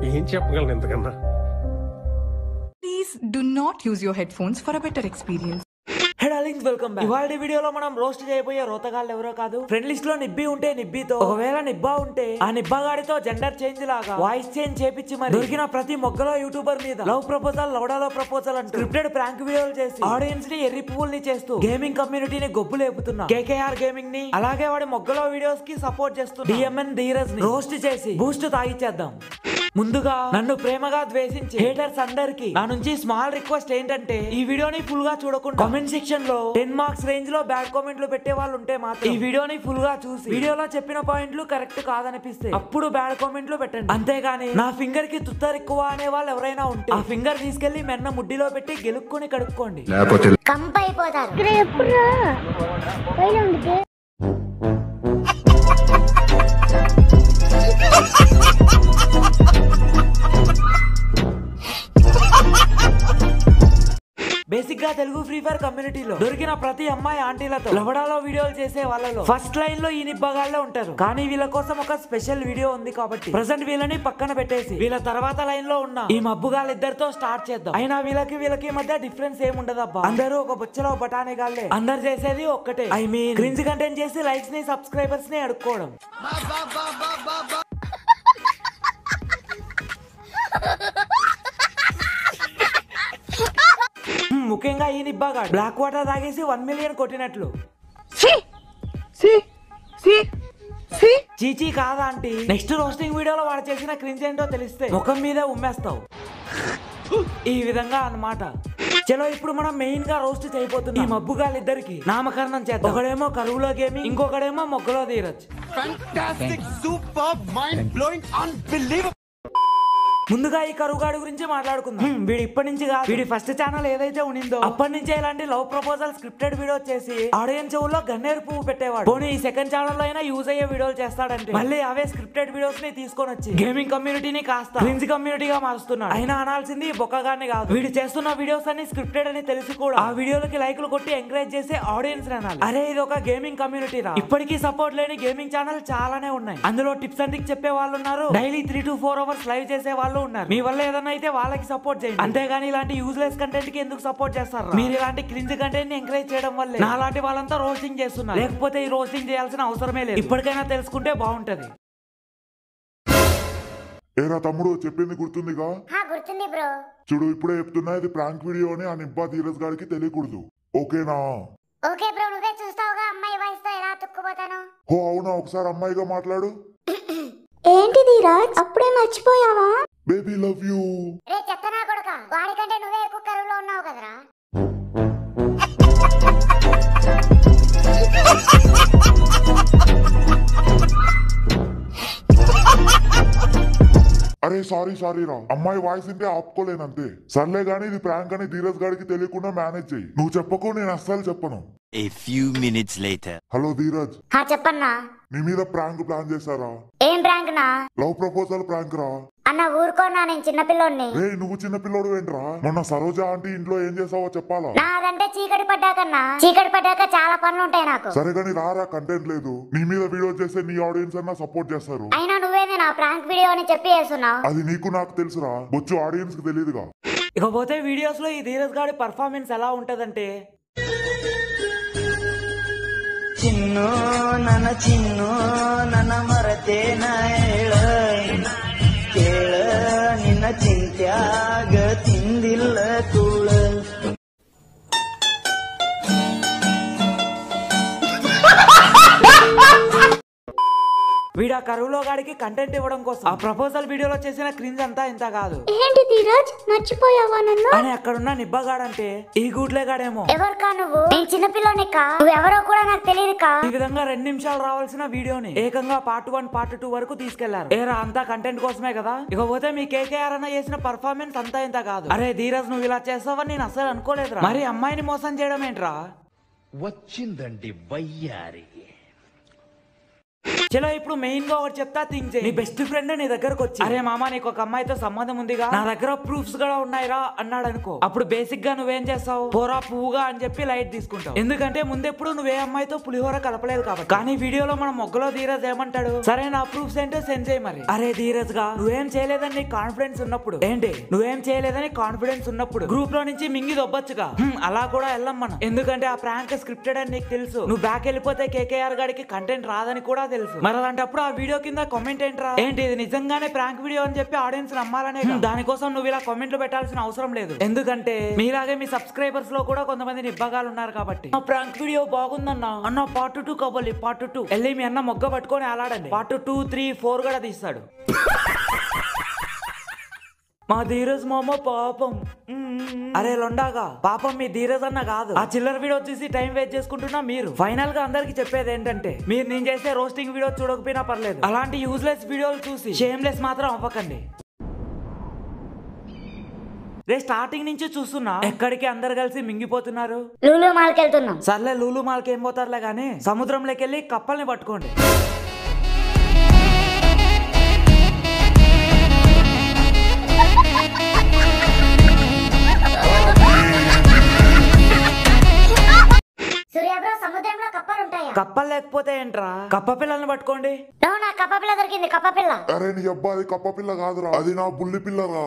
ఏం చెప్పగలను ఇంతకన్నా Please do not use your headphones for a better experience. Hey darlings welcome back ఇవాళ వీడియోలో మనం రోస్ట్ చేయబోయే రోతగాళ్ళు ఎవరో కాదు ఫ్రెండ్ లిస్ట్ లో నిబ్బి ఉంటే నిబ్బితో ఒకవేళ నిబ్బా ఉంటే ఆ నిబ్బాగాడితో జెండర్ చేంజ్ లాగా వాయిస్ చేంజ్ చేపించి మరి దొరికిన ప్రతి మొగ్గలో యూట్యూబర్ మీద లవ్ ప్రపోజల్ లవడాలో ప్రపోజల్ అంటూ స్క్రిప్టెడ్ ప్రాంక్ వీడియోలు చేసి ఆడియన్స్ ని ఎర్రి పువ్వుల్ని చేస్తూ గేమింగ్ కమ్యూనిటీని గొబ్బు లేపుతున్నా కేకేఆర్ గేమింగ్ ని అలాగే వాడి మొగ్గలో వీడియోస్ కి సపోర్ట్ చేస్తూ డిఎంఎన్ ధీరజ్ ని రోస్ట్ చేసి బూస్ట్ తాగిచ్చేద్దాం ముందుగా నన్ను ప్రేమగా ద్వేషించి హేటర్స్ అందరికి నా నుంచి స్మాల్ రిక్వెస్ట్ ఏంటంటే ఈ వీడియోని ఫుల్ గా చూడకుండా కామెంట్ సెక్షన్ లో టెన్ మార్క్స్ రేంజ్ లో బ్యాడ్ కామెంట్లు పెట్టే వాళ్ళు ఉంటే మాత్రం ఈ వీడియోని ఫుల్ గా చూసి వీడియోలో చెప్పిన పాయింట్లు కరెక్ట్ కాదనిపిస్తే అప్పుడు బ్యాడ్ కామెంట్లు పెట్టండి అంతేగాని నా ఫింగర్ కి తుత్తర్ ఎక్కువ అనే వాళ్ళు ఎవరైనా ఉంటే ఆ ఫింగర్ తీసుకెళ్లి మెన్న ముడ్డిలో పెట్టి గెలుక్కొని కడుక్కోండి కంప అయిపోతారు ఇక్కడ ఎప్పుడు పైన ఉండితే బేసిక్ గా తెలుగు ఫ్రీ ఫైర్ కమ్యూనిటీలో దొరికిన ప్రతి అమ్మాయి ఆంటీలతో లవడాలో వీడియోలు చేసే వాళ్ళలో ఫస్ట్ లైన్ లో ఈ నిబ్బగాళ్ళే ఉంటారు కానీ వీళ్ళ కోసం ఒక స్పెషల్ వీడియో ఉంది కాబట్టి ప్రజెంట్ వీళ్ళని పక్కన పెట్టేసి వీళ్ళ తర్వాత లైన్ లో ఉన్న ఈ మబ్బుగాళ్ళిద్దరితో స్టార్ట్ చేద్దాం అయినా వీళ్ళకి వీళ్ళకి మధ్య డిఫరెన్స్ ఏముండదబ్బా అందరూ ఒక బొచ్చలో బఠానీ గాళ్ళే అందరు చేసేది ఒక్కటే ఐ మీన్ క్రింజ్ కంటెంట్ చేసి లైక్స్ ని సబ్స్క్రైబర్స్ ని అడుక్కోవడం హ్మ్, ముఖ్యంగా ఈ నిబ్బాగాడు బ్లాక్ వాటర్ తాగేసి వన్ మిలియన్ కొట్టినట్లు చీచీ కాదా ఆంటీ నెక్స్ట్ రోస్టింగ్ వీడియోలో వాడు చేసిన క్రింజ్ ఏంటో తెలిస్తే ముఖం మీదే ఉమ్మేస్తావు ఈ విధంగా అన్నమాట చలో ఇప్పుడు మనం మెయిన్ గా రోస్ట్ చేయబోతున్నాం ఈ మబ్బుగాళ్ళిద్దరికి నామకరణం చేద్దాం ఒకడేమో కరువులో గేమింగ్ ఇంకొకడేమో మొగ్గలో తీరచ్చు ముందుగా ఈ కరువుగాడి గురించి మాట్లాడుకుందాం హ్మ్, వీడు ఇప్పటి నుంచి కాదు వీడి ఫస్ట్ ఛానల్ ఏదైతే ఉండిందో అప్పటి నుంచే ఇలాంటి లవ్ ప్రపోజల్ స్క్రిప్టెడ్ వీడియో చేసి ఆడియన్స్ చెవుల్లో గన్నేరు పువ్వు పెట్టేవాడు పోనీ ఈ సెకండ్ ఛానల్ లో అయినా యూజ్ అయ్యే వీడియోలు చేస్తాడంటే మళ్ళీ అవే స్క్రిప్టెడ్ వీడియోస్ ని తీసుకొని వచ్చి గేమింగ్ కమ్యూనిటీని కాస్త క్రింజ్ కమ్యూనిటీగా మారుస్తున్నాడు అయినా అనాల్సింది ఈ బొక్కగాన్ని కాదు వీడు చేస్తున్న వీడియోస్ అన్ని స్క్రిప్టెడ్ అని తెలిసి కూడా ఆ వీడియోలకి లైకులు కొట్టి ఎంకరేజ్ చేసే ఆడియన్స్ అనాలి అరే ఇది ఒక గేమింగ్ కమ్యూనిటీ రా ఇప్పటికీ సపోర్ట్ లేని గేమింగ్ ఛానల్ చాలానే ఉన్నాయి అందులో టిప్స్ అండ్ ట్రిక్స్ చెప్పే వాళ్ళు ఉన్నారు daily three to four hours live చేసే వాళ్ళు ఉన్నారు మీ వల్ల ఏదైనా అయితే వాళ్ళకి సపోర్ట్ చేయండి అంతేగాని ఇలాంటి యూజ్లెస్ కంటెంట్ కి ఎందుకు సపోర్ట్ చేస్తారు మీరు ఇలాంటి క్రింజ్ కంటెంట్ ని ఎంకరేజ్ చేయడం వల్ల నాలాంటి వాళ్ళంతా రోస్టింగ్ చేస్తున్నారు లేకపోతే ఈ రోస్టింగ్ చేయాల్సిన అవసరమే లేదు ఇప్పటికైనా తెలుసుకుంటే బాగుంటది ఏరా తమ్ముడు చెప్పింది గుర్తుందిగా హా గుర్తుంది బ్రో చూడు ఇప్పుడే చెప్తున్నా ఇది ప్రాంక్ వీడియో అని ఆ నిబ్బా ధీరజ్ గారికి తెలియకూడదు ఓకేనా ఓకే బ్రో నువ్వే చూస్తావుగా అమ్మాయి వాయిస్ తో ఎలా తుక్కుపోతాను హో అవునా ఒకసారి అమ్మాయిగా మాట్లాడు ఏంటిది రాజ్ అప్పుడే మర్చిపోయావా బేబీ లవ్ యూ రే చెత్తనా కొడుక వాడికంటే నువ్వే ఎక్కువ కరువులో ఉన్నావు కదరా అరే సారీ సారీ రా అమ్మాయి వాయిస్ ఉంటే ఆపుకోలేనంతే సర్లే గానీ ఇది ప్రాంక్ అని ధీరజ్ గారికి తెలియకుండా మేనేజ్ చెయ్యి నువ్వు చెప్పకు నేను అస్సలు చెప్పను A few minutes later. Hello Dheeraj హా చెప్పన్నా నీ మీద ప్రాంక్ ప్లాన్ చేశారా ఏం ప్రాంక్ నా లవ్ ప్రపోజల్ ప్రాంక్ రా అన్న ఊరుకోనా నేను చిన్నపిల్లోని రే నువ్వు చిన్న పిల్లోడు ఏంట్రా మొన్న సరోజ ఆంటీ ఇంట్లో ఏం చేసావో చెప్పాలా నాదంటే చీకటి పడ్డాకన్నా చీకటి పడ్డాక చాలా పనులు ఉంటాయి నాకు సరే కానీ రారా కంటెంట్ లేదు నీ మీద వీడియో చేస్తే నీ ఆడియన్స్ అన్నా సపోర్ట్ చేస్తారు అయినా నువ్వేది నా ప్రాంక్ వీడియో అని చెప్పి వేస్తున్నావు అది నీకు నాకు తెలుసురా బొచ్చు ఆడియన్స్ కి తెలియదుగా ఇకపోతే వీడియోస్ లో ఈ ధీరజ్ గాడి పర్ఫార్మెన్స్ ఎలా ఉంటదంటే ಚಿನ್ನು ನನ್ನ ಚಿನ್ನು ನನ್ನ ಮರತೇನ ಹೇಳ ಕೇಳ ನಿನ್ನ ಚಿಂತ್ಯಾಗ ತಿಂದಿಲ್ಲ ತೂಳ వీడు ఆ కరువులో గాడికి కంటెంట్ ఇవ్వడం కోసం ఆ ప్రపోజల్ వీడియోలో చేసిన క్రింజ్ అంతా ఇంత కాదు ఏంటి ధీరజ్ మర్చిపోయావా నన్ను అని అక్కడున్న నిబ్బగాడంటే ఈ గూట్లేగాడేమో ఎవరికా నువ్వు నేను చిన్నపిల్లోని కా నువ్వెవరో కూడా నాకు తెలియదు కా ఈ విధంగా రెండు నిమిషాలు రావాల్సిన వీడియోని ఏకంగా పార్ట్ వన్ పార్ట్ టూ వరకు తీసుకెళ్లారు ఏరా అంతా కంటెంట్ కోసమే కదా ఇకపోతే మీ కేకేఆర్ అన్న చేసిన పర్ఫార్మెన్స్ అంతా ఇంత కాదు అరే ధీరజ్ నువ్వు ఇలా చేస్తావని నేను అసలు అనుకోలేదురా మరి అమ్మాయిని మోసం చేయడం ఏంట్రా వచ్చిందండి వయ్యారి చలో ఇప్పుడు మెయిన్ గా ఒకటి చెప్తా థింక్ చేయి నీ బెస్ట్ ఫ్రెండ్ నీ దగ్గరకు వచ్చి అరే మామ నీకు ఒక అమ్మాయితో సంబంధం ఉందిగా నా దగ్గర ప్రూఫ్స్ కూడా ఉన్నాయిరా అన్నాడు అనుకో అప్పుడు బేసిక్ గా నువ్వేం చేస్తావు పోరా పువ్వుగా అని చెప్పి లైట్ తీసుకుంటావు ఎందుకంటే ముందెప్పుడు నువ్వే అమ్మాయితో పులిహోర కలపలేదు కాబట్టి కానీ వీడియోలో మన మొగ్గలో ధీరజ్ ఏమంటాడు సరే నా ప్రూఫ్స్ ఏంటో సెండ్ చేయి మరి అరే ధీరజ్ గా నువ్వేం చేయలేదని నీకు కాన్ఫిడెన్స్ ఉన్నప్పుడు ఏంటి నువ్వేం చేయలేదని కాన్ఫిడెన్స్ ఉన్నప్పుడు గ్రూప్ లో నుంచి మింగి దొబ్బొచ్చుగా హ్మ్, అలా కూడా వెళ్ళం మనం ఎందుకంటే ఆ ప్రాంక్ స్క్రిప్టెడ్ అని నీకు తెలుసు నువ్వు బ్యాక్ వెళ్ళిపోతే కేకేఆర్ గాడికి కంటెంట్ రాదని కూడా తెలుసు మరి అలాంటప్పుడు ఆ వీడియో కింద కామెంట్ ఏంట్రా ఏంటి ఇది నిజంగానే ప్రాంక్ వీడియో అని చెప్పి ఆడియన్స్ నమ్మాలనే కదా. దానికోసం నువ్వు ఇలా కామెంట్లు పెట్టాల్సిన అవసరం లేదు ఎందుకంటే మీలాగే మీ సబ్స్క్రైబర్స్ లో కూడా కొంతమంది నిబ్బగాలు ఉన్నారు కాబట్టి ఆ ప్రాంక్ వీడియో బాగుందన్న అన్న పార్ట్ టూ కవ్వాలి పార్ట్ టూ వెళ్ళి మీ అన్న మొగ్గ పట్టుకొని అలాడండి పార్ట్ టూ త్రీ ఫోర్ కూడా తీస్తాడు మా ధీరజ్ మామ పాపం అరే లొండాగా పాపం మీ ధీరజ్ అన్న కాదు ఆ చిల్లర వీడియో చూసి టైం వేస్ట్ చేసుకుంటున్నా మీరు ఫైనల్ గా అందరికి చెప్పేది ఏంటంటే మీరు నేను చేసే రోస్టింగ్ వీడియో చూడకపోయినా పర్లేదు అలాంటి యూజ్లెస్ వీడియోలు చూసి షేమ్లెస్ మాత్రం అవ్వకండి రే స్టార్టింగ్ నుంచి చూస్తున్నా ఎక్కడికి అందరు కలిసి మింగిపోతున్నారు లూలు మాల్కి వెళ్తున్నాం సర్లే లూలు మాల్కి ఏం పోతారులే గానీ సముద్రంలోకి వెళ్ళి కప్పల్ని పట్టుకోండి సూర్య బ్రో సముద్రంలో కప్పలు ఉంటాయా కప్పలు లేకపోతే ఏంట్రా కప్ప పిల్లల్ని పట్టుకోండి నో నా కప్ప పిల్ల దొరికింది కప్ప పిల్ల అరే నీ అబ్బా అది కప్ప పిల్ల కాదురా అది నా బుల్లి పిల్లరా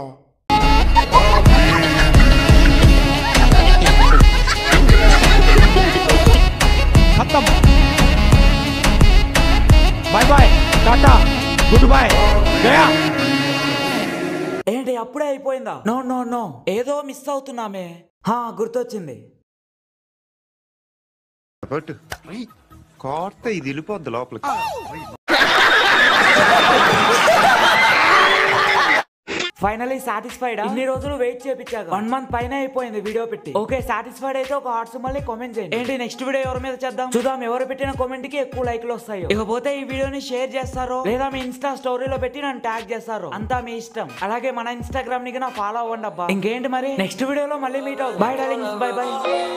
खत्म bye bye tata good bye गया ఏంటి అప్పుడే అయిపోయిందా నో నో నో ఏదో మిస్ అవుతున్నామే హా గుర్తొచ్చింది పట్టు కోర్త ఇది వెళ్ళిపోద్ది లోపలికి ఫైనలీ సాటిస్ఫైడ్ ఇన్ని రోజులు వెయిట్ చేపించాక వన్ మంత్ పైన అయిపోయింది వీడియో పెట్టి ఓకే సాటిస్ఫైడ్ అయితే ఒక హార్ట్స్ మళ్ళీ కామెంట్ చేయండి ఏంటి నెక్స్ట్ వీడియో ఎవరి మీద చేద్దాం చూద్దాం ఎవరు పెట్టిన కామెంట్ కి ఎక్కువ లైక్లు వస్తాయో ఇకపోతే ఈ వీడియోని షేర్ చేస్తారో లేదా మీ ఇన్స్టా స్టోరీలో పెట్టి నన్ను ట్యాగ్ చేస్తారో అంతా మీ ఇష్టం అలాగే మన ఇన్స్టాగ్రామ్ ని ఫాలో అవ్వండి అబ్బా ఇంకేంటి మరి నెక్స్ట్ వీడియోలో మళ్ళీ మీట్ అవుతుంది బై డార్లింగ్స్ బై బై